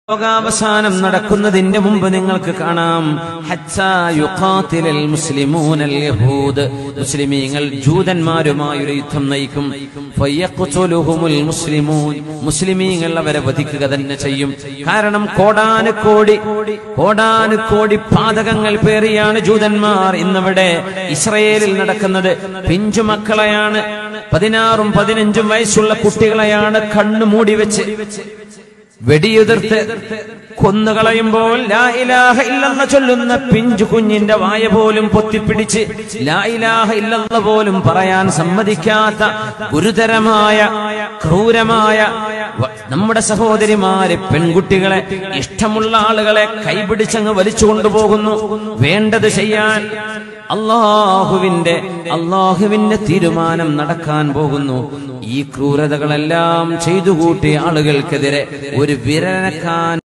ലോകാവസാനം നടക്കുന്നതിന്റെ മുമ്പ് നിങ്ങൾക്ക് കാണാം ഹത്താ യുഖാത്തിലൽ മുസ്ലിമൂനൽ യഹൂദ് മുസ്ലിമീങ്ങൾ ജൂതന്മാരുമായൊരു യുദ്ധം നയിക്കും ഫയഖ്തുലുഹുമുൽ മുസ്ലിമൂൻ മുസ്ലിമീങ്ങൾ അവരെ വധിക്കുക തന്നെ ചെയ്യും കാരണം കോടാനുകോടി കോടാനുകോടി പാതകങ്ങൾ പേറിയാണ് ജൂതന്മാർ ഇന്നിവിടെ ഇസ്രയേലിൽ നടക്കുന്നത് പിഞ്ചുമക്കളെയാണ് പതിനാറും പതിനഞ്ചും വയസ്സുള്ള കുട്ടികളെയാണ് കണ്ണു മൂടി വെച്ച് വെടിയുതിർത്ത് കൊന്നുകളയുമ്പോൾ ലാ ഇലാഹ ഇല്ലെന്ന് ചൊല്ലുന്ന പിഞ്ചു കുഞ്ഞിന്റെ വായ പോലും പൊത്തിപ്പിടിച്ച് ലാ ഇലാഹ ഇല്ലെന്ന് പോലും പറയാൻ സമ്മതിക്കാത്ത ഗുരുതരമായ ക്രൂരമായ വ- നമ്മുടെ സഹോദരിമാര് പെൺകുട്ടികളെ ഇഷ്ടമുള്ള ആളുകളെ കൈപിടിച്ചങ്ങ് വലിച്ചു കൊണ്ടുപോകുന്നു വേണ്ടത് ചെയ്യാൻ അള്ളാഹുവിന്റെ അള്ളാഹുവിന്റെ തീരുമാനം നടക്കാൻ പോകുന്നു ഈ ക്രൂരതകളെല്ലാം ചെയ്തു കൂട്ടിയ ആളുകൾക്കെതിരെ ഒരു വിരനക്കാൻ